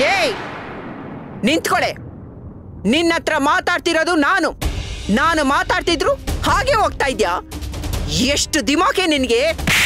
ಏಯ್ ನಿಂತ್ಕೊಳೆ ನಿನ್ನ ಹತ್ರ ಮಾತಾಡ್ತಿರೋದು ನಾನು ನಾನು ಮಾತಾಡ್ತಿದ್ರು ಹಾಗೆ ಹೋಗ್ತಾ ಇದ್ಯಾ ಎಷ್ಟು ದಿಮಾಕೆ ನಿನ್ಗೆ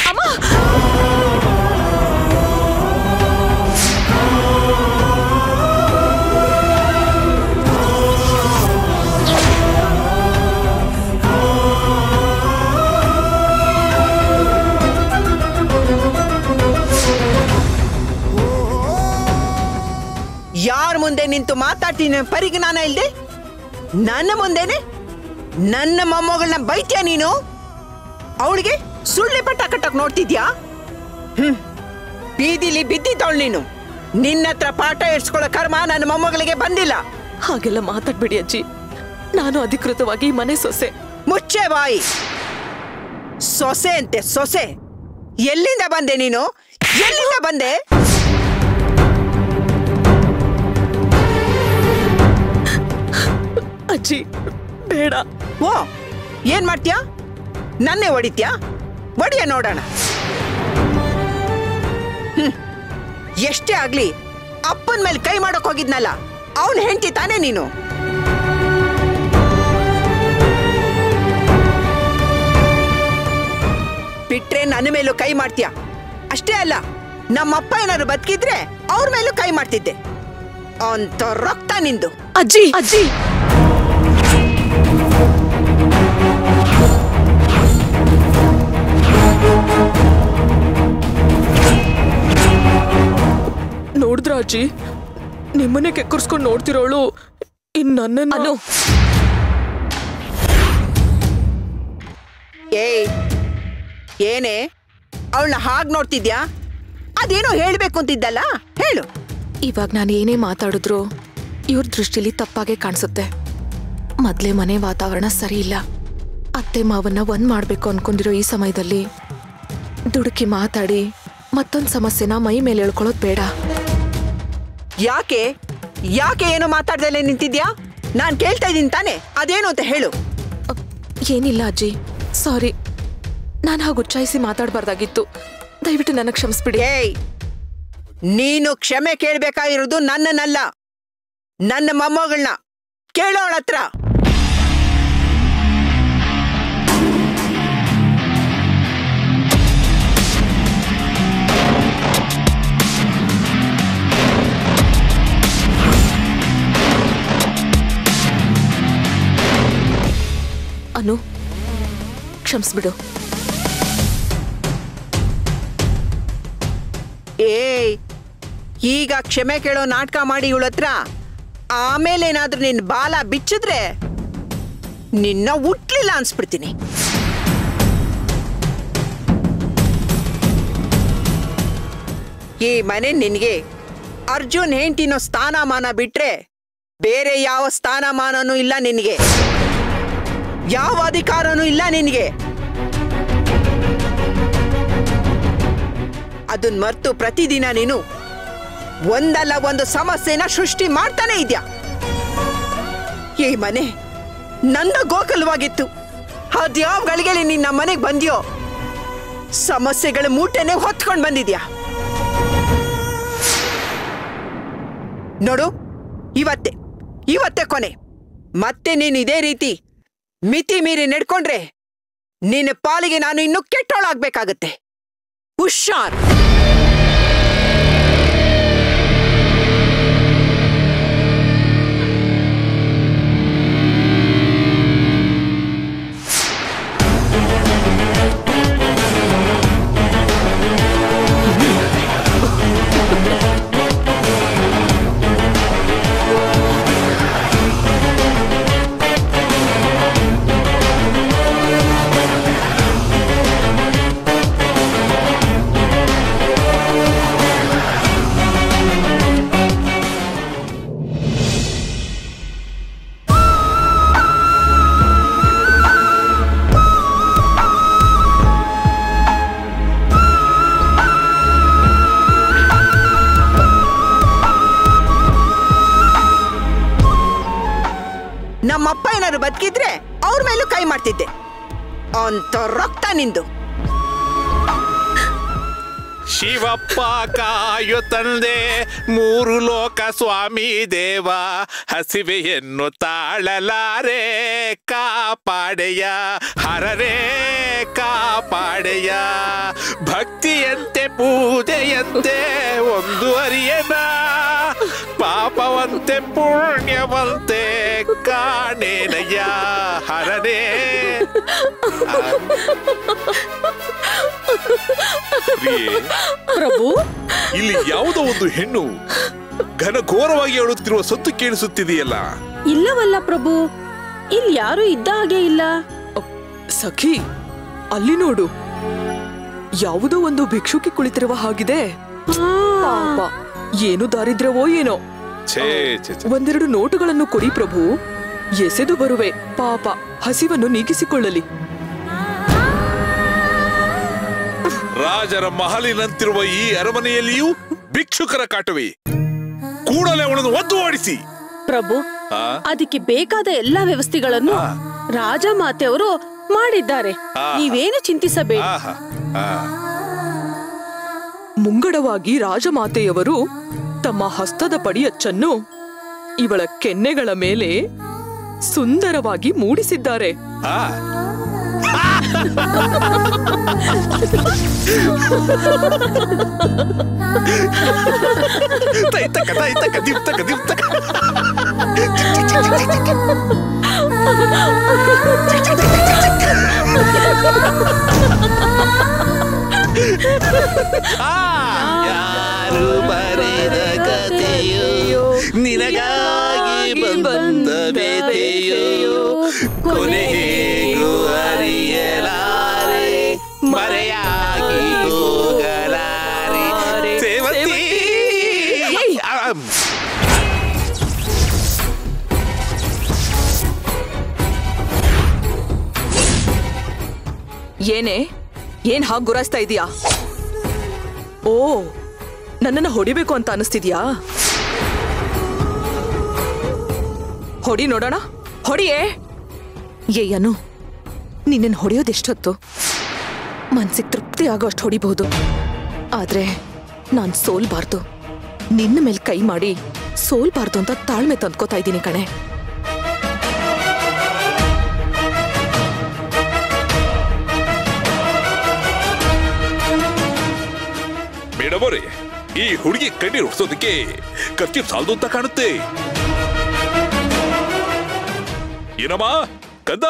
ಯಾರ ಮುಂದೆ ನಿಂತು ಮಾತಾಡ್ತೀನಿ ಪರಿಜ್ಞಾನ ಇಲ್ದೆ ನನ್ನ ಮುಂದೆನೆ ನನ್ನ ಮೊಮ್ಮಗಳನ್ನ ಬೈತ್ಯಾ ನೀನು ಅವಳಿಗೆ ಸುಳ್ಳಿ ಬಟ್ಟ ಕಟ್ಟಕ್ ನೋಡ್ತಿದ್ಯಾ ಹ್ಮ್ ಬೀದಿಲಿ ಬಿದ್ದಿದ್ದವಳು ನೀನು ನಿನ್ನ ಹತ್ರ ಪಾಠ ಇಡ್ಸ್ಕೊಳ್ಳೋ ಕರ್ಮ ನನ್ನ ಮೊಮ್ಮಗಳಿಗೆ ಬಂದಿಲ್ಲ ಹಾಗೆಲ್ಲ ಮಾತಾಡ್ಬೇಡಿ ಅಜ್ಜಿ ನಾನು ಅಧಿಕೃತವಾಗಿ ಈ ಮನೆ ಸೊಸೆ ಮುಚ್ಚೆ ಬಾಯಿ ಸೊಸೆ ಅಂತೆ ಸೊಸೆ ಎಲ್ಲಿಂದ ಬಂದೆ ನೀನು ಎಲ್ಲಿಂದ ಬಂದೆ ಅಜ್ಜಿ ಬೇಡ ಓ ಏನ್ ಮಾಡ್ತೀಯಾ ನನ್ನೇ ಹೊಡಿತ್ಯಾ ಹೊಡಿಯ ನೋಡೋಣ ಹ್ಮ್. ಎಷ್ಟೇ ಆಗ್ಲಿ ಅಪ್ಪನ ಮೇಲೆ ಕೈ ಮಾಡಕ್ ಹೋಗಿದ್ನಲ್ಲ ಅವನ್ ಹೆಂಡತಿ ತಾನೇ ನೀನು ಬಿಟ್ರೆ ನನ್ನ ಮೇಲೂ ಕೈ ಮಾಡ್ತೀಯ ಅಷ್ಟೇ ಅಲ್ಲ ನಮ್ಮಪ್ಪ ಏನಾದ್ರು ಬದುಕಿದ್ರೆ ಅವ್ರ ಮೇಲೂ ಕೈ ಮಾಡ್ತಿದ್ದೆ ಅಂತ ರಕ್ತ ನಿಂದು ಅಜ್ಜಿ ಅಜ್ಜಿ ನೋಡಿದ್ರ ಅಜ್ಜಿ ನಿಮ್ಮನೆ ಕೆಕ್ಕರ್ಸ್ಕೊಂಡು ನೋಡ್ತಿರೋಳು ಇನ್ ನನ್ನ ಅನು ಏಯ್ ಏನೇ ಅವಳನ್ನ ಹಾಗೆ ನೋಡ್ತಿದ್ಯಾ ಅದೇನೋ ಹೇಳ್ಬೇಕು ಅಂತಿದ್ದಲ್ಲ ಹೇಳು ಇವಾಗ ನಾನು ಏನೇ ಮಾತಾಡಿದ್ರು ಇವ್ರ ದೃಷ್ಟಿಲಿ ತಪ್ಪಾಗೆ ಕಾಣಿಸುತ್ತೆ ಮೊದ್ಲೇ ಮನೆ ವಾತಾವರಣ ಸರಿ ಇಲ್ಲ ಅತ್ತೆ ಮಾವನ್ನ ಒಂದ್ ಮಾಡ್ಬೇಕು ಅನ್ಕೊಂಡಿರೋ ಈ ಸಮಯದಲ್ಲಿ ದುಡುಕಿ ಮಾತಾಡಿ ಮತ್ತೊಂದ್ ಸಮಸ್ಯೆನ ಮೈ ಮೇಲೆ ಎಳ್ಕೊಳ್ಳೋದು ಬೇಡ ಯಾಕೆ ಯಾಕೆ ಏನೋ ಮಾತಾಡ್ದಲ್ಲೇ ನಿಂತಿದ್ಯಾ ನಾನ್ ಕೇಳ್ತಾ ಇದ್ದೀನಿ ತಾನೆ ಅದೇನು ಅಂತ ಹೇಳು ಅ, ಏನಿಲ್ಲ ಅಜ್ಜಿ ಸಾರಿ ನಾನು ಹಾಗೆ ಉಚ್ಚಾಯಿಸಿ ಮಾತಾಡಬಾರ್ದಾಗಿತ್ತು ದಯವಿಟ್ಟು ನನಗೆ ಕ್ಷಮಿಸ್ಬಿಡಿ ಏಯ್ ನೀನು ಕ್ಷಮೆ ಕೇಳ್ಬೇಕಾಗಿರೋದು ನನ್ನನ್ನಲ್ಲ ನನ್ನ ಮೊಮ್ಮಗಳನ್ನ ಕೇಳೋಳ ಹತ್ರ ಅನು ಕ್ಷಮಿಸ್ಬಿಡು ಏಯ್ ಈಗ ಕ್ಷಮೆ ಕೇಳೋ ನಾಟಕ ಮಾಡಿ ಇವಳ ಹತ್ರ ಆಮೇಲೆ ಏನಾದ್ರೂ ನಿನ್ ಬಾಲ ಬಿಚ್ಚಿದ್ರೆ ನಿನ್ನ ಹುಟ್ಲಿಲ್ಲ ಅನ್ಸ್ಬಿಡ್ತೀನಿ ಈ ಮನೆ ನಿನ್ಗೆ ಅರ್ಜುನ್ ಹೆಂಡತಿನೋ ಸ್ಥಾನಮಾನ ಬಿಟ್ರೆ ಬೇರೆ ಯಾವ ಸ್ಥಾನಮಾನನೂ ಇಲ್ಲ ನಿನಗೆ ಯಾವ ಅಧಿಕಾರನೂ ಇಲ್ಲ ನಿನಗೆ ಅದನ್ ಮರ್ತು ಪ್ರತಿದಿನ ನೀನು ಒಂದಲ್ಲ ಒಂದು ಸಮಸ್ಯೆನ ಸೃಷ್ಟಿ ಮಾಡ್ತಾನೆ ಇದ್ಯಾ ಈ ಮನೆ ನನ್ನ ಗೋಕುಲವಾಗಿತ್ತು ಅದ್ಯಾವ ಗಳಿಗೆಲಿ ನಿನ್ನ ಮನೆಗೆ ಬಂದ್ಯೋ ಸಮಸ್ಯೆಗಳ ಮೂಟೆನೆ ಹೊತ್ಕೊಂಡ್ ಬಂದಿದ್ಯಾ ನೋಡು ಇವತ್ತೆ ಇವತ್ತೆ ಕೊನೆ ಮತ್ತೆ ನೀನು ಇದೇ ರೀತಿ ಮಿತಿ ಮೀರಿ ನಡ್ಕೊಂಡ್ರೆ ನಿನ್ನ ಪಾಲಿಗೆ ನಾನು ಇನ್ನು ಕೆಟ್ಟೋಳಾಗ್ಬೇಕಾಗತ್ತೆ ಹುಷಾರ್ ನಮ್ಮಪ್ಪ ಏನಾದ್ರು ಬದುಕಿದ್ರೆ ಅವ್ರ ಮೇಲೂ ಕೈ ಮಾಡ್ತಿದ್ದೆ ಅಂತ ರಕ್ತ ನಿಂದು ಶಿವಪ್ಪ ಕಾಯು ತಂದೆ ಮೂರು ಲೋಕ ಸ್ವಾಮಿ ದೇವ ಹಸಿವೆಯನ್ನು ತಾಳಲಾರೆ ಕಾಪಾಡೆಯ ಹರರೆ ಕಾಪಾಡೆಯ ಭಕ್ತಿಯಂತೆ ಪೂಜೆಯಂತೆ ಒಂದು ಅರಿಯನ ಪಾಪವಂತೆ ಪುಣ್ಯವಂತೆ ಕಾಣೇನಯ್ಯ ಹರನೇ ಪ್ರಿಯೆ, ಪ್ರಭು ಇಲ್ಲಿ ಯಾವುದೋ ಒಂದು ಹೆಣ್ಣು ಘನಘೋರವಾಗಿ ಅಳುತ್ತಿರುವ ಸತ್ತು ಕೇಳಿಸುತ್ತಿದೆಯಲ್ಲ ಇಲ್ಲವಲ್ಲ ಪ್ರಭು ಇಲ್ಲಿ ಯಾರು ಇದ್ದ ಹಾಗೆ ಇಲ್ಲ ಸಖಿ ಅಲ್ಲಿ ನೋಡು ಯಾವುದೋ ಒಂದು ಭಿಕ್ಷುಕಿ ಕುಳಿತಿರುವ ಹಾಗಿದೆ ಪಾಪ ಏನು ದಾರಿದ್ರ್ಯವೋ ಏನೋ ಛೇ ಛೇ ಛೇ. ಒಂದೆರಡು ನೋಟುಗಳನ್ನು ಕೊಡಿ ಪ್ರಭು ಎಸೆದು ಬರುವೆ ಪಾಪ ಹಸಿವನ್ನು ನೀಗಿಸಿಕೊಳ್ಳಲಿ ರಾಜರ ಮಹಲಿನಂತಿರುವ ಈ ಅರಮನೆಯಲ್ಲಿಯೂ ಭಿಕ್ಷುಕರ ಕಾಟವೇ ಕೂಡಲೇ ಅವಳನ್ನು ಒದ್ದು ಓಡಿಸಿ ಪ್ರಭು ಆ? ಅದಕ್ಕೆ ಬೇಕಾದ ಎಲ್ಲಾ ವ್ಯವಸ್ಥೆಗಳನ್ನು ರಾಜ ಮಾತೆಯವರು ಮಾಡಿದ್ದಾರೆ ಆ. ನೀವೇನು ಚಿಂತಿಸಬೇಡಿ ಆಹಾ, ಆ. ಮುಂಗಡವಾಗಿ ರಾಜಮಾತೆಯವರು ತಮ್ಮ ಹಸ್ತದ ಪಡಿಯಚ್ಚನ್ನು ಇವಳ ಕೆನ್ನೆಗಳ ಮೇಲೆ ಸುಂದರವಾಗಿ ಮೂಡಿಸಿದ್ದಾರೆ ಆ. ತೈತಕ, ತೈತಕ, ದಿಪ್ತಕ, ದಿಪ್ತಕ. ಆ, ಯಾರು ಬರೆದ ಕಥೆಯೋ ನಿನಗಾಗಿ ಬಂದ ಬೇತೆಯೋ ಕೊನೆ ಹೇಗೂ ಅರಿಯಲಾರೆ ಮರೆಯಾಗಿ ಹೋಗಲಾರೆ ಸೇವತಿ ಆಮ್. ಏನೇ ಏನ್ ಹಾಗೆ ಗುರಾಯಿಸ್ತಾ ಇದೀಯಾ ಓ ನನ್ನನ್ನ ಹೊಡಿಬೇಕು ಅಂತ ಅನಿಸ್ತಿದ್ಯಾ ಹೊಡಿ ನೋಡೋಣ ಹೊಡಿಯೇ ಏಯನು ನಿನ್ನನ್ನು ಹೊಡೆಯೋದೆಷ್ಟೊತ್ತು ಮನ್ಸಿಗೆ ತೃಪ್ತಿ ಆಗೋಷ್ಟು ಹೊಡಿಬಹುದು ಆದ್ರೆ ನಾನ್ ಸೋಲ್ಬಾರ್ದು ನಿನ್ನ ಮೇಲೆ ಕೈ ಮಾಡಿ ಸೋಲ್ಬಾರ್ದು ಅಂತ ತಾಳ್ಮೆ ತಂದ್ಕೋತಾ ಇದ್ದೀನಿ ಕಣೆ ಮೇಡಮೋರೆ ಈ ಹುಡುಗಿ ಕಣ್ಣೀರು ಹೊಡ್ಸೋದಕ್ಕೆ ಖರ್ಚು ಸಾಲದು ಅಂತ ಕಾಣುತ್ತೆ ಏನಮ್ಮ ಕಂದ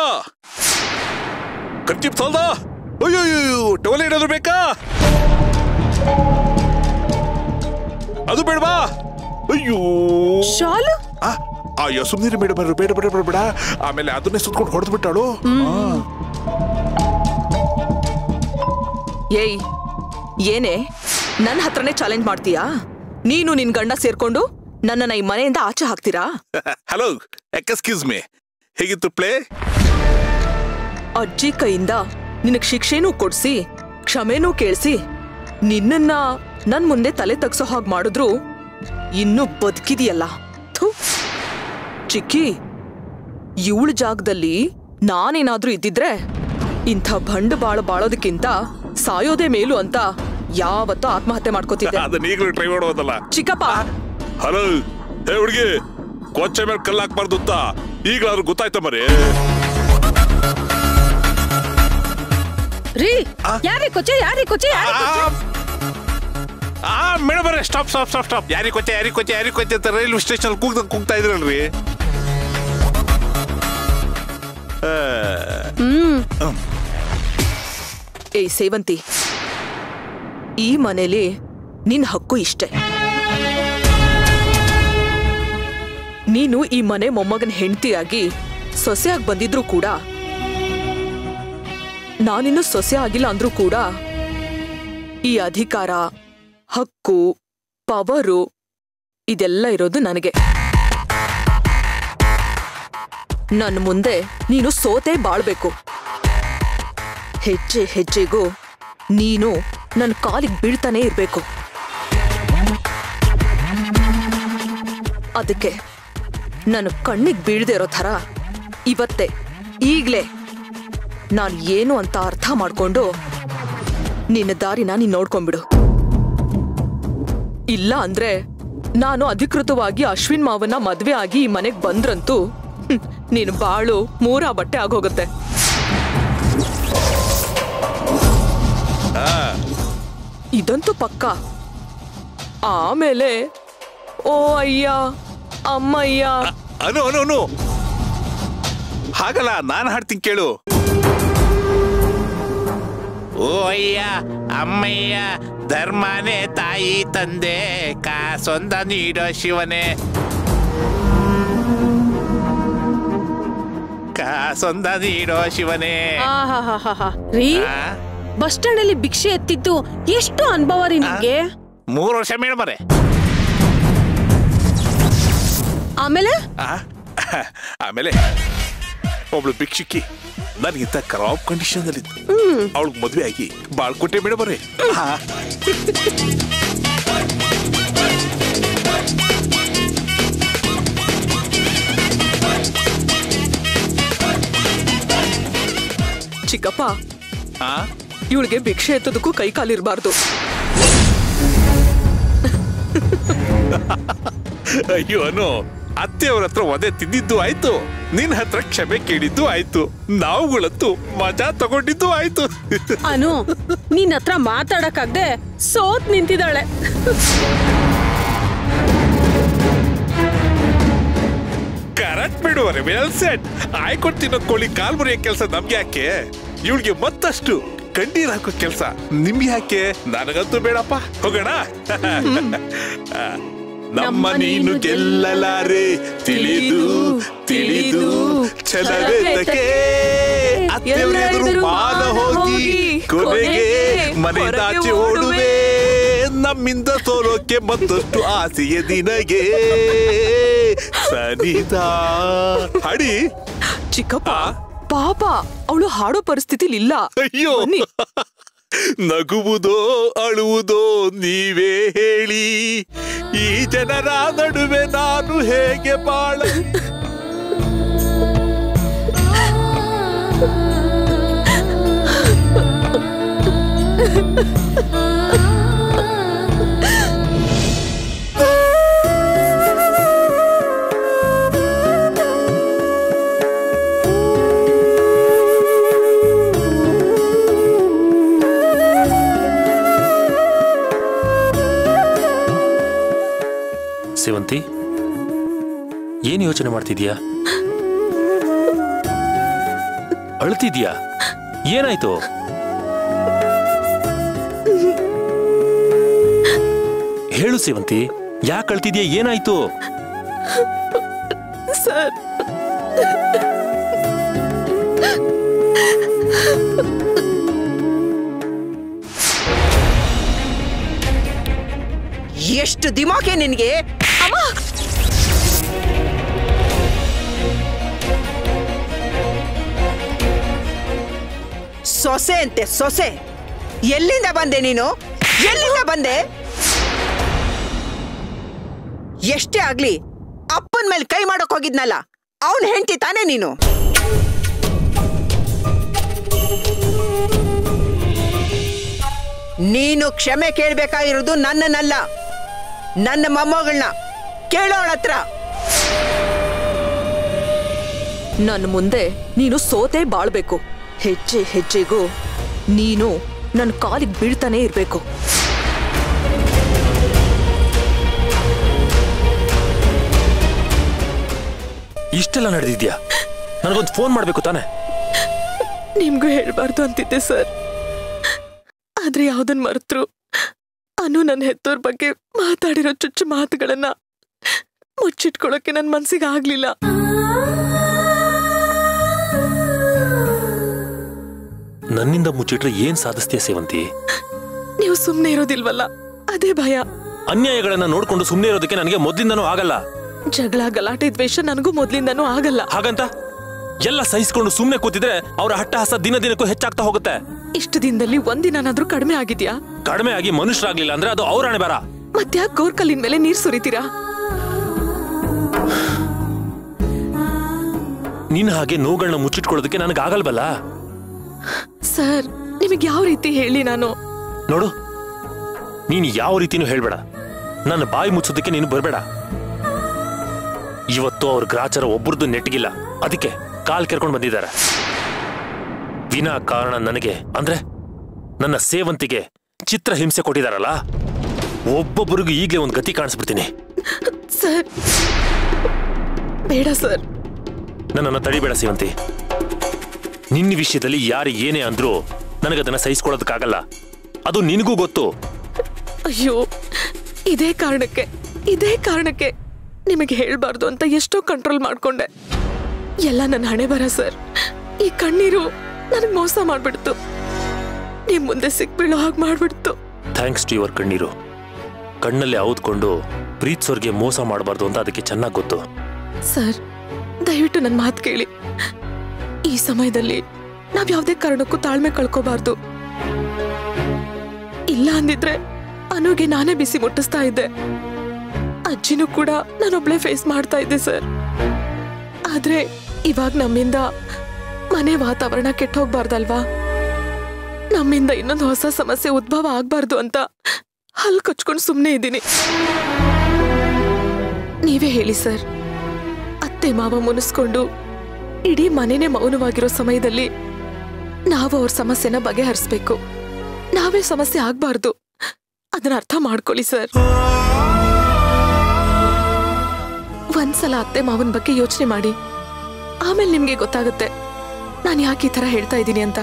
ಖರ್ಚು ಸಾಲ್ದ ಅಯ್ಯೋ ಟವಲ್ ಏನಾದ್ರು ಬೇಕಾ ಅದು ಬೇಡವಾ ಅಯ್ಯೋ ಶಾಲು ಆ, ಅಯ್ಯೋ ಸುಮ್ಮನೆ ಬೇಡ ಬೇಡ ಬೇಡ ಬೇಡ ಬೇಡ ಬೇಡ ಆಮೇಲೆ ಅದನ್ನೇ ಸುತ್ಕೊಂಡು ಹೊಡೆದು ಬಿಟ್ಟಾಳು ಏಯ್ ಏನೇ ನನ್ನ ಹತ್ರನೇ ಚಾಲೆಂಜ್ ಮಾಡ್ತೀಯಾ ನೀನು ನಿನ್ ಗಂಡ ಸೇರ್ಕೊಂಡು ನನ್ನನ್ನ ಈ ಮನೆಯಿಂದ ಆಚೆ ಹಾಕ್ತೀರಾ ಹಲೋ ಎಕ್ಸ್ಕ್ಯೂಸ್ ಮೇ ಹೇಗಿತ್ತು ಪ್ಲೇ ಅಜ್ಜಿ ಕೈಯಿಂದ ನಿನಗ್ ಶಿಕ್ಷೆನೂ ಕೊಡ್ಸಿ ಕ್ಷಮೆನೂ ಕೇಳಿಸಿ ನಿನ್ನನ್ನ ನನ್ ಮುಂದೆ ತಲೆ ತಗ್ಸೋ ಹಾಗೆ ಮಾಡಿದ್ರು ಇನ್ನೂ ಬದುಕಿದೆಯಲ್ಲ ಥು ಚಿಕ್ಕಿ ಇವಳ ಜಾಗದಲ್ಲಿ ನಾನೇನಾದ್ರೂ ಇದ್ದಿದ್ರೆ ಇಂಥ ಭಂಡ್ ಬಾಳ ಬಾಳೋದಕ್ಕಿಂತ ಸಾಯೋದೇ ಮೇಲು ಅಂತ ಯಾವತ್ತೂ ಆತ್ಮಹತ್ಯೆ ಮಾಡ್ಕೋತಿದ್ದೆ ಅದನ್ನ ಈಗಲೂ ಟ್ರೈ ಮಾಡೋದಲ್ಲ ಚಿಕ್ಕಪ್ಪ ಹಲೋ ಹೇ ಹುಡುಗಿ ಕೊಚ್ಚೆ ಮೇಲೆ ಕಲ್ಲು ಹಾಕ್ಬಾರ್ದು ಅಂತ ಈಗಲಾದ್ರೂ ಗೊತ್ತಾಯ್ತ ಮರಿ ರೀ ಯಾರೇ ಕೊಚ್ಚೆ ಯಾರೇ ಕೊಚ್ಚೆ ಯಾರೇ ಕೊಚ್ಚೆ? ಆ ಮೇಡಮ್ ಬರ್ರೆ ಸ್ಟಾಪ್ ಸ್ಟಾಪ್ ಸ್ಟಾಪ್ ಸ್ಟಾಪ್ ಯಾರಿಗೆ ಕೊಚ್ಚೆ ಯಾರಿಗೆ ಕೊಚ್ಚೆ ಯಾರಿಗೆ ಕೊಚ್ಚೆ ಅಂತ ರೈಲ್ವೆ ಸ್ಟೇಷನ್ ಕೂಗ್ದ ಕೂಗ್ತಾ ಇದ್ರಲ್ರಿ ಆ, ಹ್ಮ್ ಏಯ್ ಸೇವಂತಿ ಈ ಮನೇಲಿ ನಿನ್ ಹಕ್ಕು ಇಷ್ಟೆ ನೀನು ಈ ಮನೆ ಮೊಮ್ಮಗನ ಹೆಂಡತಿಯಾಗಿ ಸೊಸೆಯಾಗಿ ಬಂದಿದ್ರು ಕೂಡ ನಾನಿನ್ನು ಸೊಸೆ ಆಗಿಲ್ಲ ಅಂದ್ರೂ ಕೂಡ ಈ ಅಧಿಕಾರ ಹಕ್ಕು ಪವರು ಇದೆಲ್ಲ ಇರೋದು ನನಗೆ ನನ್ನ ಮುಂದೆ ನೀನು ಸೋತೆ ಬಾಳ್ಬೇಕು ಹೆಜ್ಜೆ ಹೆಜ್ಜೆಗೂ ನೀನು ನನ್ನ ಕಾಲಿಗೆ ಬೀಳ್ತಾನೆ ಇರ್ಬೇಕು ಅದಕ್ಕೆ ನನ್ನ ಕಣ್ಣಿಗೆ ಬೀಳದೆ ಇರೋ ಥರ ಇವತ್ತೇ ಈಗ್ಲೇ ನಾನು ಏನು ಅಂತ ಅರ್ಥ ಮಾಡ್ಕೊಂಡು ನಿನ್ನ ದಾರಿನ ನೀನ್ ನೋಡ್ಕೊಂಡ್ಬಿಡು ಇಲ್ಲ ಅಂದ್ರೆ ನಾನು ಅಧಿಕೃತವಾಗಿ ಅಶ್ವಿನ್ ಮಾವನ್ನ ಮದ್ವೆ ಆಗಿ ಈ ಮನೆಗ್ ಬಂದ್ರಂತೂ ಹ್ಮ್, ನೀನ್ ಬಾಳು ಮೂರಾ ಬಟ್ಟೆ ಆಗೋಗುತ್ತೆ ಇದಂತೂ ಪಕ್ಕ ಆಮೇಲೆ ಓ ಅಯ್ಯ ಅಮ್ಮಯ್ಯ ಅನು ಅನು ಅನು ಹಾಗಲ್ಲ ನಾನು ಹಾಡ್ತೀನಿ ಕೇಳು ಓ ಅಯ್ಯ ಅಮ್ಮಯ್ಯ ಧರ್ಮನೇ ತಾಯಿ ತಂದೆ ಕಾಸೊಂದ ನೀಡೋ ಶಿವನೇ ಕಾಸೊಂದ ನೀಡೋ ಶಿವನೇ ಆಹಾಹಾಹಾ. ರೀ ಆ? ಬಸ್ ಸ್ಟ್ಯಾಂಡ್ ಅಲ್ಲಿ ಭಿಕ್ಷೆ ಎತ್ತಿದ್ದು ಎಷ್ಟು ಅನುಭವ ರೀ ನಿಮ್ಗೆ ಮೂರು ವರ್ಷ ಮೇಡಮರೆ ಆಮೇಲೆ ಆ? ಆಮೇಲೆ ಒಬ್ಳು ಭಿಕ್ಷುಕಿ ನನಗಿಂತ ಕ್ರಾಪ್ ಕಂಡೀಷನ್ ಅಲ್ಲಿ ಅವಳಿಗೆ ಮದ್ವೆ ಆಗಿ ಬಾಳ್ಕೊಟ್ಟೆ ಮೇಡಮ್ ಬರ್ರಿ ಚಿಕ್ಕಪ್ಪ ಇವಳಿಗೆ ಭಿಕ್ಷೆ ಎತ್ತೋದಕ್ಕೂ ಕೈ ಕಾಲಿರ್ಬಾರ್ದು ಅಯ್ಯೋ ಅನು ಅತ್ತೆಯವ್ರ ಹತ್ರ ಒದೆ ತಿಂದಿದ್ದು ಆಯ್ತು ನಿನ್ ಹತ್ರ ಕ್ಷಮೆ ಕೇಳಿದ್ದು ಆಯ್ತು ನಾವುಗಳಂತೂ ಮಜಾ ತಗೊಂಡಿದ್ದು ಆಯ್ತು ಅನು ನಿನ್ ಹತ್ರ ಮಾತಾಡಕ್ಕಾಗ್ದೆ ಸೋತ್ ನಿಂತಿದ್ದಾಳೆ ಕರೆಕ್ಟ್ ಬಿಡುವರೆ ವೆಲ್ ಸೆಟ್ ಆಯ್ಕೊಂಡು ತಿನ್ನೋ ಕೋಳಿ ಕಾಲ್ ಮುರಿಯೋ ಕೆಲಸ ನಮ್ಗೆ ಯಾಕೆ ಇವಳಿಗೆ ಮತ್ತಷ್ಟು ಕಂಡೀರ್ ಹಾಕೋ ಕೆಲಸ ನಿಮ್ಗೆ ಯಾಕೆ ನನಗಂತೂ ಬೇಡಪ್ಪ ಹೋಗೋಣ ನಮ್ಮ ನೀನು ಗೆಲ್ಲಲಾರೆ ತಿಳಿದು ತಿಳಿದು ಛಲವೆತಕೆ ಅತ್ತೆಯವ್ರ ಎದುರು ಮಾನ ಹೋಗಿ ಕೊನೆಗೆ ಮನೆದಾಚೆ ಓಡುವೆ ನಮ್ಮಿಂದ ಸೋಲೋಕೆ ಮತ್ತಷ್ಟು ಆಸೆಯ ದಿನಗೆ ಸನಿದಾ ಹಡಿ ಚಿಕ್ಕಪ್ಪ ಪಾಪ ಅವಳು ಹಾಡೋ ಪರಿಸ್ಥಿತಿಲಿ ಇಲ್ಲ ಅಯ್ಯೋ ಬನ್ನಿ. ನಗುವುದೋ ಅಳುವುದೋ ನೀವೇ ಹೇಳಿ ಈ ಜನರ ನಡುವೆ ನಾನು ಹೇಗೆ ಬಾಳ ಸೇವಂತಿ ಏನ್ ಯೋಚನೆ ಮಾಡ್ತಿದ್ಯಾ ಅಳ್ತಿದ್ಯಾ ಏನಾಯ್ತು ಹೇಳು ಸೇವಂತಿ ಯಾಕೆ ಅಳ್ತಿದ್ಯಾ ಏನಾಯ್ತು ಸರ್ ಎಷ್ಟು ದಿಮಾಕೆ ನಿನ್ಗೆ ಸೊಸೆ ಅಂತೆ ಸೊಸೆ ಎಲ್ಲಿಂದ ಬಂದೆ ನೀನು ಎಲ್ಲಿಂದ ಬಂದೆ ಎಷ್ಟೇ ಆಗ್ಲಿ ಅಪ್ಪನ ಮೇಲೆ ಕೈ ಮಾಡಕ್ ಹೋಗಿದ್ನಲ್ಲ ಅವನ್ ಹೆಂಡತಿ ತಾನೇ ನೀನು ನೀನು ಕ್ಷಮೆ ಕೇಳ್ಬೇಕಾಗಿರೋದು ನನ್ನನ್ನಲ್ಲ ನನ್ನ ಮೊಮ್ಮಗಳನ್ನ ಕೇಳೋಳ ಹತ್ರ ನನ್ನ ಮುಂದೆ ನೀನು ಸೋತೆ ಬಾಳ್ಬೇಕು ಹೆಜ್ಜೆ ಹೆಜ್ಜೆಗೂ ನೀನು ನನ್ನ ಕಾಲಿಗೆ ಬೀಳ್ತಾನೆ ಇರ್ಬೇಕು ಇಷ್ಟೆಲ್ಲ ನಡೆದಿದ್ಯಾ ನನಗೊಂದು ಫೋನ್ ಮಾಡ್ಬೇಕು ತಾನೆ ನಿಮ್ಗೂ ಹೇಳ್ಬಾರ್ದು ಅಂತಿದ್ದೆ ಸರ್ ಆದ್ರೆ ಯಾವ್ದನ್ ಮರೆತ್ರು ಅನು ನನ್ನ ಹೆತ್ತೋರ್ ಬಗ್ಗೆ ಮಾತಾಡಿರೋ ಚುಚ್ಚು ಮಾತುಗಳನ್ನ ಮುಚ್ಚಿಟ್ಕೊಳ್ಳೋಕೆ ನನ್ನ ಮನ್ಸಿಗೆ ಆಗ್ಲಿಲ್ಲ ನನ್ನಿಂದ ಮುಚ್ಚಿಟ್ರೆ ಏನ್ ಸಾಧಿಸ್ತೀಯ ಸೇವಂತಿ ನೀವು ಸುಮ್ಮನೆ ಇರೋದಿಲ್ವಲ್ಲ ಅದೇ ಭಯ ಅನ್ಯಾಯಗಳನ್ನ ನೋಡ್ಕೊಂಡು ಸುಮ್ಮನೆ ಇರೋದಕ್ಕೆ ನನಗೆ ಮೊದ್ಲಿಂದನೂ ಆಗಲ್ಲ ಜಗಳ ಗಲಾಟೆ ದ್ವೇಷ ನನಗೂ ಮೊದ್ಲಿಂದನೂ ಆಗಲ್ಲ ಹಾಗಂತ ಎಲ್ಲ ಸಹಿಸ್ಕೊಂಡು ಸುಮ್ಮನೆ ಕೂತಿದ್ರೆ ಅವರ ಹಟ್ಟಹಾಸ ದಿನ ದಿನಕ್ಕೂ ಹೆಚ್ಚಾಗ್ತಾ ಹೋಗುತ್ತೆ ಇಷ್ಟು ದಿನದಲ್ಲಿ ಒಂದಿನಾದ್ರೂ ಕಡಿಮೆ ಆಗಿದ್ಯಾ ಕಡಿಮೆ ಆಗಿ ಮನುಷ್ಯರಾಗ್ಲಿಲ್ಲ ಅಂದ್ರೆ ಅದು ಅವ್ರ ಹಣೆ ಬರ ಮತ್ತ್ಯಾಕ್ ಗೋರ್ಕಲ್ಲಿನ ಮೇಲೆ ನೀರ್ ಸುರಿತೀರಾ ನಿನ್ನ ಹಾಗೆ ನೋವುಗಳನ್ನ ಮುಚ್ಚಿಟ್ಕೊಳ್ಳೋದಕ್ಕೆ ನನಗೆ ಆಗಲ್ವಲ್ಲ ಸರ್ ನಿಮಗೆ ಯಾವ ರೀತಿ ಹೇಳಿ ನಾನು ನೋಡು ನೀನು ಯಾವ ರೀತಿನೂ ಹೇಳ್ಬೇಡ ನನ್ನ ಬಾಯಿ ಮುಚ್ಚೋದಕ್ಕೆ ನೀನು ಬರಬೇಡ ಇವತ್ತು ಅವ್ರ ಗ್ರಾಚಾರ ಒಬ್ರದ್ದು ನೆಟ್ಗಿಲ್ಲ ಅದಕ್ಕೆ ಕಾಲ್ ಕೆರ್ಕೊಂಡು ಬಂದಿದ್ದಾರೆ ವಿನಾ ಕಾರಣ ನನಗೆ ಅಂದ್ರೆ ನನ್ನ ಸೇವಂತಿಗೆ ಚಿತ್ರ ಹಿಂಸೆ ಕೊಟ್ಟಿದಾರಲ್ಲ ಒಬ್ಬೊಬ್ಬರಿಗೂ ಈಗಲೇ ಒಂದು ಗತಿ ಕಾಣಿಸ್ಬಿಡ್ತೀನಿ ಸರ್ ಬೇಡ ಸರ್ ನನ್ನನ್ನು ತಡಿಬೇಡ ಸೇವಂತಿ ನಿನ್ನ ವಿಷಯದಲ್ಲಿ ಯಾರು ಏನೇ ಅಂದ್ರೂ ನನಗದನ್ನ ಸಹಿಸ್ಕೊಳ್ಳೋದಕ್ಕಾಗಲ್ಲ ಅದು ನಿನಗೂ ಗೊತ್ತು ಅಯ್ಯೋ ಇದೇ ಕಾರಣಕ್ಕೆ ಇದೇ ಕಾರಣಕ್ಕೆ ನಿಮಗೆ ಹೇಳ್ಬಾರ್ದು ಅಂತ ಎಷ್ಟೋ ಕಂಟ್ರೋಲ್ ಮಾಡ್ಕೊಂಡೆ ಎಲ್ಲ ನನ್ನ ಹಣೆ ಬರ ಸರ್ ಈ ಕಣ್ಣೀರು ನನಗೆ ಮೋಸ ಮಾಡ್ಬಿಡ್ತು ನಿಮ್ ಮುಂದೆ ಸಿಕ್ಬೀಳೋ ಹಾಗೆ ಮಾಡ್ಬಿಡ್ತು ಥ್ಯಾಂಕ್ಸ್ ಟು ಯುವರ್ ಕಣ್ಣೀರು ಕಣ್ಣಲ್ಲಿ ಔದ್ಕೊಂಡು ಪ್ರೀತ್ಸೋರ್ಗೆ ಮೋಸ ಮಾಡಬಾರ್ದು ಅಂತ ಅದಕ್ಕೆ ಚೆನ್ನಾಗಿ ಗೊತ್ತು ಸರ್ ದಯವಿಟ್ಟು ನನ್ನ ಮಾತು ಕೇಳಿ ಈ ಸಮಯದಲ್ಲಿ ನಾವ್ ಯಾವ್ದೇ ಕಾರಣಕ್ಕೂ ತಾಳ್ಮೆ ಕಳ್ಕೋಬಾರ್ದು ಇಲ್ಲ ಅಂದಿದ್ರೆ ಅನುಗೆ ನಾನೇ ಬಿಸಿ ಮುಟ್ಟಿಸ್ತಾ ಇದ್ದೆ ಅಜ್ಜಿನೂ ಕೂಡ ನಾನೊಬ್ಳೆ ಫೇಸ್ ಮಾಡ್ತಾ ಇದ್ದೆ ಸರ್ ಆದ್ರೆ ಇವಾಗ ನಮ್ಮಿಂದ ಮನೆ ವಾತಾವರಣ ಕೆಟ್ಟ ಹೋಗ್ಬಾರ್ದಲ್ವಾ ನಮ್ಮಿಂದ ಇನ್ನೊಂದು ಹೊಸ ಸಮಸ್ಯೆ ಉದ್ಭವ ಆಗ್ಬಾರ್ದು ಅಂತ ಹಲ್ ಕಚ್ಕೊಂಡು ಸುಮ್ಮನೆ ಇದ್ದೀನಿ ನೀವೇ ಹೇಳಿ ಸರ್ ಅತ್ತೆ ಮಾವ ಮುನಿಸ್ಕೊಂಡು ಇಡೀ ಮನೆನೇ ಮೌನವಾಗಿರೋ ಸಮಯದಲ್ಲಿ ನಾವು ಅವ್ರ ಸಮಸ್ಯೆನ ಬಗೆಹರಿಸ್ಬೇಕು ನಾವೇ ಸಮಸ್ಯೆ ಆಗ್ಬಾರ್ದು ಅದನ್ನ ಅರ್ಥ ಮಾಡ್ಕೊಳ್ಳಿ ಸರ್ ಒಂದ್ಸಲ ಅತ್ತೆ ಮಾವನ್ ಬಗ್ಗೆ ಯೋಚನೆ ಮಾಡಿ ಆಮೇಲೆ ನಿಮ್ಗೆ ಗೊತ್ತಾಗುತ್ತೆ ನಾನು ಯಾಕೆ ಈ ತರ ಹೇಳ್ತಾ ಇದ್ದೀನಿ ಅಂತ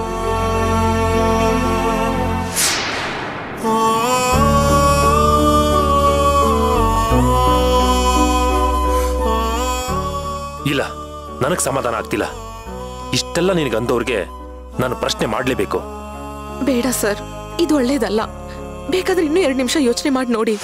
ಇಲ್ಲ ನನಗೆ ಸಮಾಧಾನ ಆಗ್ತಿಲ್ಲ ಇಷ್ಟೆಲ್ಲ ನಿನಗೆ ಅಂದವ್ರಿಗೆ ನಾನು ಪ್ರಶ್ನೆ ಮಾಡಲೇಬೇಕು ಬೇಡ ಸರ್ ಇದು ಒಳ್ಳೇದಲ್ಲ ಬೇಕಾದ್ರೆ ಇನ್ನೂ ಎರಡು ನಿಮಿಷ ಯೋಚನೆ ಮಾಡಿ ನೋಡಿ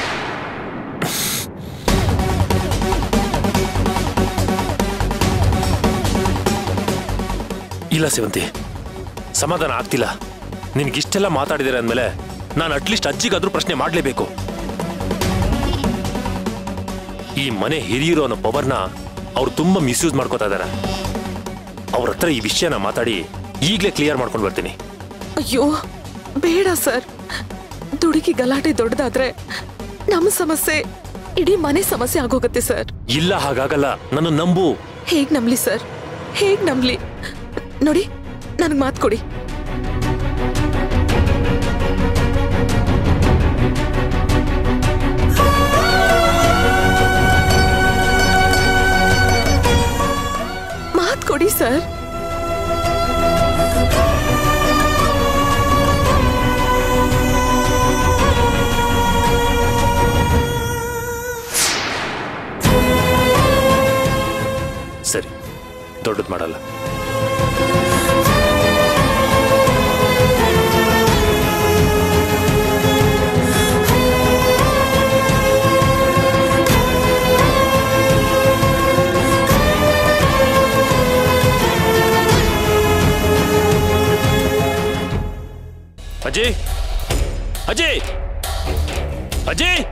ಇಲ್ಲ ಸೇವಂತಿ ಸಮಾಧಾನ ಆಗ್ತಿಲ್ಲ ನಿನ್ಗಿಷ್ಟೆಲ್ಲ ಮಾತಾಡಿದರೆ ಅಂದಮೇಲೆ ನಾನು ಅಟ್ಲೀಸ್ಟ್ ಅಜ್ಜಿಗಾದ್ರೂ ಪ್ರಶ್ನೆ ಮಾಡಲೇಬೇಕು ಈ ಮನೆ ಹಿರಿಯರು ಅನ್ನೋ ಪವರ್ನ ಅವ್ರು ತುಂಬಾ ಮಿಸ್ಯೂಸ್ ಮಾಡ್ಕೋತಾ ಇದಾರೆ ಅವ್ರ ಹತ್ರ ಈ ವಿಷಯನ ಮಾತಾಡಿ ಈಗಲೇ ಕ್ಲಿಯರ್ ಮಾಡ್ಕೊಂಡು ಬರ್ತೀನಿ ಅಯ್ಯೋ ಬೇಡ ಸರ್ ದುಡುಕಿ ಗಲಾಟೆ ದೊಡ್ಡದಾದ್ರೆ ನಮ್ಮ ಸಮಸ್ಯೆ ಇಡೀ ಮನೆ ಸಮಸ್ಯೆ ಆಗೋಗತ್ತೆ ಸರ್ ಇಲ್ಲ ಹಾಗಾಗಲ್ಲ ನನ್ನ ನಂಬು ಹೇಗ್ ನಂಬ್ಲಿ ಸರ್ ಹೇಗ್ ನಂಬ್ಲಿ ನೋಡಿ ನನಗ್ ಮಾತು ಕೊಡಿ ಮಾತ್ ಕೊಡಿ ಸರ್ ಸರಿ ದೊಡ್ಡದು ಮಾಡಲ್ಲ ಅಜಯ್ ಅಜಯ್ ಅಜಯ್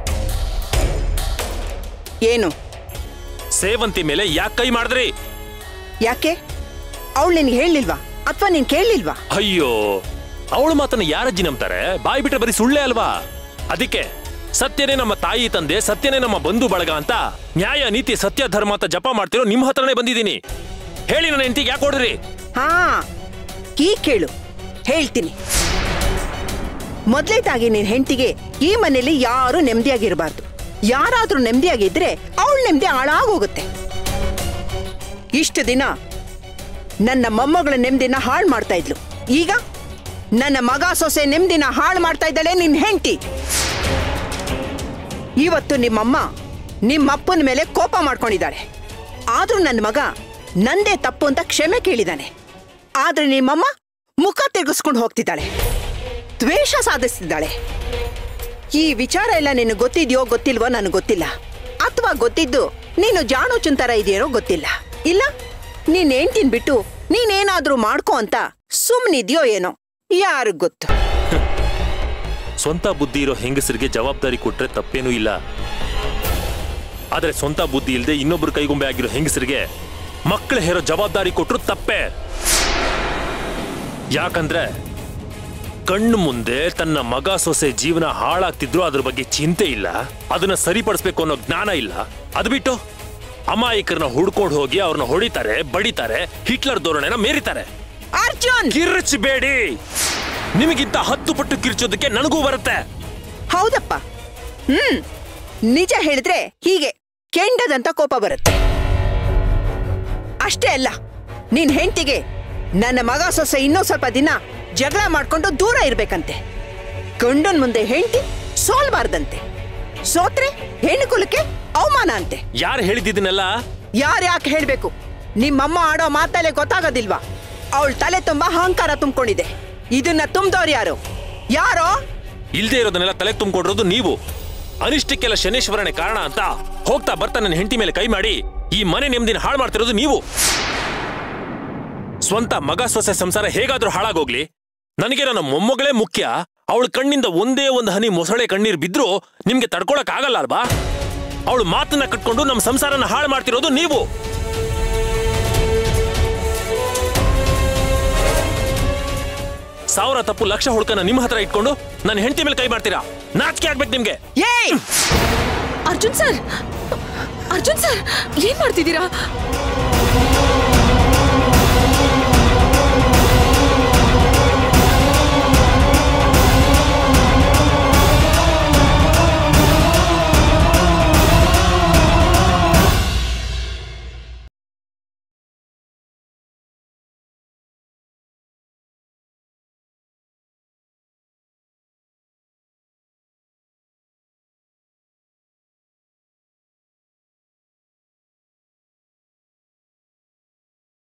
ಏನು ಸೇವಂತಿ ಮೇಲೆ ಯಾಕೆ ಕೈ ಮಾಡಿದ್ರಿ ಯಾಕೆ ಅವಳು ನಿನ್ಗೆ ಹೇಳಿಲ್ವಾ ಅಥವಾ ನೀನ್ ಕೇಳಲಿಲ್ವಾ ಅಯ್ಯೋ ಅವಳ ಮಾತನ್ನ ಯಾರಜ್ಜಿ ನಂಬ್ತಾರೆ ಬಾಯಿ ಬಿಟ್ರೆ ಬರೀ ಸುಳ್ಳೇ ಅಲ್ವಾ ಅದಕ್ಕೆ ಸತ್ಯನೇ ನಮ್ಮ ತಾಯಿ ತಂದೆ ಸತ್ಯನೇ ನಮ್ಮ ಬಂಧು ಬಳಗ ಅಂತ ನ್ಯಾಯ ನೀತಿ ಸತ್ಯ ಧರ್ಮ ಅಂತ ಜಪ ಮಾಡ್ತಿರೋ ನಿಮ್ ಹತ್ರನೇ ಬಂದಿದ್ದೀನಿ ಹೇಳಿ ನನ್ನ ಹೆಂಡತಿಗೆ ಯಾಕೆ ಹೊಡೆದ್ರಿ ಹಾ ಈ ಕೇಳು ಹೇಳ್ತೀನಿ ಮೊದಲೇದಾಗಿ ನಿನ್ ಹೆಂಡತಿಗೆ ಈ ಮನೇಲಿ ಯಾರು ನೆಮ್ಮದಿಯಾಗಿರ್ಬಾರ್ದು ಯಾರಾದ್ರೂ ನೆಮ್ಮದಿಯಾಗಿದ್ರೆ ಅವಳ ನೆಮ್ಮದಿ ಹಾಳಾಗೋಗುತ್ತೆ ಇಷ್ಟು ದಿನ ನನ್ನ ಮೊಮ್ಮಗಳ ನೆಮ್ಮದಿನ ಹಾಳು ಮಾಡ್ತಾ ಇದ್ಲು ಈಗ ನನ್ನ ಮಗ ಸೊಸೆ ನೆಮ್ಮದಿನ ಹಾಳು ಮಾಡ್ತಾ ಇದ್ದಾಳೆ ನಿನ್ ಹೆಂಡತಿ ಇವತ್ತು ನಿಮ್ಮಮ್ಮ ನಿಮ್ಮಪ್ಪನ ಮೇಲೆ ಕೋಪ ಮಾಡ್ಕೊಂಡಿದ್ದಾಳೆ ಆದ್ರೂ ನನ್ನ ಮಗ ನಂದೇ ತಪ್ಪು ಅಂತ ಕ್ಷಮೆ ಕೇಳಿದಾನೆ ಆದ್ರೆ ನಿಮ್ಮಮ್ಮ ಮುಖ ತಿರುಗಿಸ್ಕೊಂಡು ಹೋಗ್ತಿದ್ದಾಳೆ ದ್ವೇಷ ಸಾಧಿಸ್ತಿದ್ದಾಳೆ ಈ ವಿಚಾರ ಎಲ್ಲ ನಿನಗೆ ಗೊತ್ತಿದ್ಯೋ ಗೊತ್ತಿಲ್ವೋ ನನಗೆ ಗೊತ್ತಿಲ್ಲ ಅಥವಾ ಗೊತ್ತಿದ್ದು ನೀನು ಜಾಣು ಚುಂತರ ಇದೆಯೋ ಗೊತ್ತಿಲ್ಲ ಇಲ್ಲ ನೀನ್ ಹೆಂಡ್ತಿನ್ ಬಿಟ್ಟು ನೀನೇನಾದ್ರೂ ಮಾಡ್ಕೋ ಅಂತ ಸುಮ್ನಿದ್ಯೋ ಏನೋ ಯಾರಿಗ್ ಗೊತ್ತು ಸ್ವಂತ ಬುದ್ಧಿ ಇರೋ ಹೆಂಗಸರಿಗೆ ಜವಾಬ್ದಾರಿ ಕೊಟ್ರೆ ತಪ್ಪೇನೂ ಇಲ್ಲ ಆದ್ರೆ ಸ್ವಂತ ಬುದ್ಧಿ ಇಲ್ಲದೆ ಇನ್ನೊಬ್ರು ಕೈಗೊಂಬೆ ಆಗಿರೋ ಹೆಂಗಸರಿಗೆ ಮಕ್ಕಳು ಹೇರೋ ಜವಾಬ್ದಾರಿ ಕೊಟ್ರು ತಪ್ಪೇ ಯಾಕಂದ್ರೆ ಕಣ್ಣು ಮುಂದೆ ತನ್ನ ಮಗ ಸೊಸೆ ಜೀವನ ಹಾಳಾಗ್ತಿದ್ರು ಅದ್ರ ಬಗ್ಗೆ ಚಿಂತೆ ಇಲ್ಲ ಅದನ್ನ ಸರಿಪಡಿಸ್ಬೇಕು ಅನ್ನೋ ಜ್ಞಾನ ಇಲ್ಲ ಅದು ಬಿಟ್ಟು ಅಮಾಯಕರನ್ನ ಹುಡ್ಕೊಂಡು ಹೋಗಿ ಅವ್ರನ್ನ ಹೊಡಿತಾರೆ ಬಡಿತಾರೆ ಹಿಟ್ಲರ್ ಧೋರಣೆನ ಮೇರಿತಾರೆ ಅರ್ಜುನ್ ಕಿರ್ಚಬೇಡಿ ನಿಮಗಿಂತ ಹತ್ತು ಪಟ್ಟು ಕಿರ್ಚೋದಕ್ಕೆ ನನಗೂ ಬರುತ್ತೆ ಹೌದಪ್ಪ ಹ್ಮ್ ನಿಜ ಹೇಳಿದ್ರೆ ಹೀಗೆ ಕೆಂಡದಂತ ಕೋಪ ಬರುತ್ತೆ ಅಷ್ಟೇ ಅಲ್ಲ ನಿನ್ ಹೆಂಡತಿಗೆ ನನ್ನ ಮಗ ಸೊಸೆ ಇನ್ನೂ ಸ್ವಲ್ಪ ದಿನ ಜಗಳ ಮಾಡ್ಕೊಂಡು ದೂರ ಇರ್ಬೇಕಂತೆ ಗಂಡನ್ ಮುಂದೆ ಹೆಂಡತಿ ಸೋಲ್ಬಾರ್ದಂತೆ ಸೋತ್ರೆ ಹೆಣ್ಣು ಕುಲಕ್ಕೆ ಅವಮಾನ ಅಂತೆ ಯಾರು ಹೇಳಿದ್ದನ್ನೆಲ್ಲ ಯಾರ್ ಯಾಕೆ ಹೇಳ್ಬೇಕು ನಿಮ್ಮಮ್ಮ ಆಡೋ ಮಾತಲ್ಲೇ ಗೊತ್ತಾಗೋದಿಲ್ವಾ ಅವಳ ತಲೆ ತುಂಬಾ ಅಹಂಕಾರ ತುಂಬಿಕೊಂಡಿದೆ ಇದನ್ನ ತುಂಬ್ದವ್ರು ಯಾರು ಯಾರೋ ಇಲ್ದೇ ಇರೋದನ್ನೆಲ್ಲ ತಲೆ ತುಂಬಿಕೊಂಡಿರೋದು ನೀವು ಅನಿಷ್ಟಕ್ಕೆಲ್ಲ ಶನೇಶ್ವರನೇ ಕಾರಣ ಅಂತ ಹೋಗ್ತಾ ಬರ್ತಾ ನನ್ನ ಹೆಂಡತಿ ಮೇಲೆ ಕೈ ಮಾಡಿ ಈ ಮನೆ ನೆಮ್ಮದಿನ ಹಾಳು ಮಾಡ್ತಿರೋದು ನೀವು ಸ್ವಂತ ಮಗ ಸೊಸೆ ಸಂಸಾರ ಹೇಗಾದ್ರೂ ಹಾಳಾಗೋಗ್ಲಿ ನನಗೆ ನನ್ನ ಮೊಮ್ಮಗಳೇ ಮುಖ್ಯ ಅವಳ ಕಣ್ಣಿಂದ ಒಂದೇ ಒಂದು ಹನಿ ಮೊಸಳೆ ಕಣ್ಣೀರ್ ಬಿದ್ರೂ ನಿಮ್ಗೆ ತಡ್ಕೊಳಕ್ ಆಗಲ್ಲ ಅಲ್ವಾ ಅವಳು ಮಾತನ್ನ ಕಟ್ಕೊಂಡು ನಮ್ಮ ಸಂಸಾರನ ಹಾಳು ಮಾಡ್ತಿರೋದು ನೀವು ಸಾವಿರ ತಪ್ಪು ಲಕ್ಷ ಹುಡ್ಕನ ನಿಮ್ಮ ಹತ್ರ ಇಟ್ಕೊಂಡು ನನ್ನ ಹೆಂಡತಿ ಮೇಲೆ ಕೈ ಮಾಡ್ತೀರಾ ನಾಚಿಕೆ ಆಗ್ಬೇಕು ನಿಮ್ಗೆ ಏಯ್ ಅರ್ಜುನ್ ಸರ್ ಅರ್ಜುನ್ ಸರ್ ಏನ್ ಮಾಡ್ತಿದ್ದೀರಾ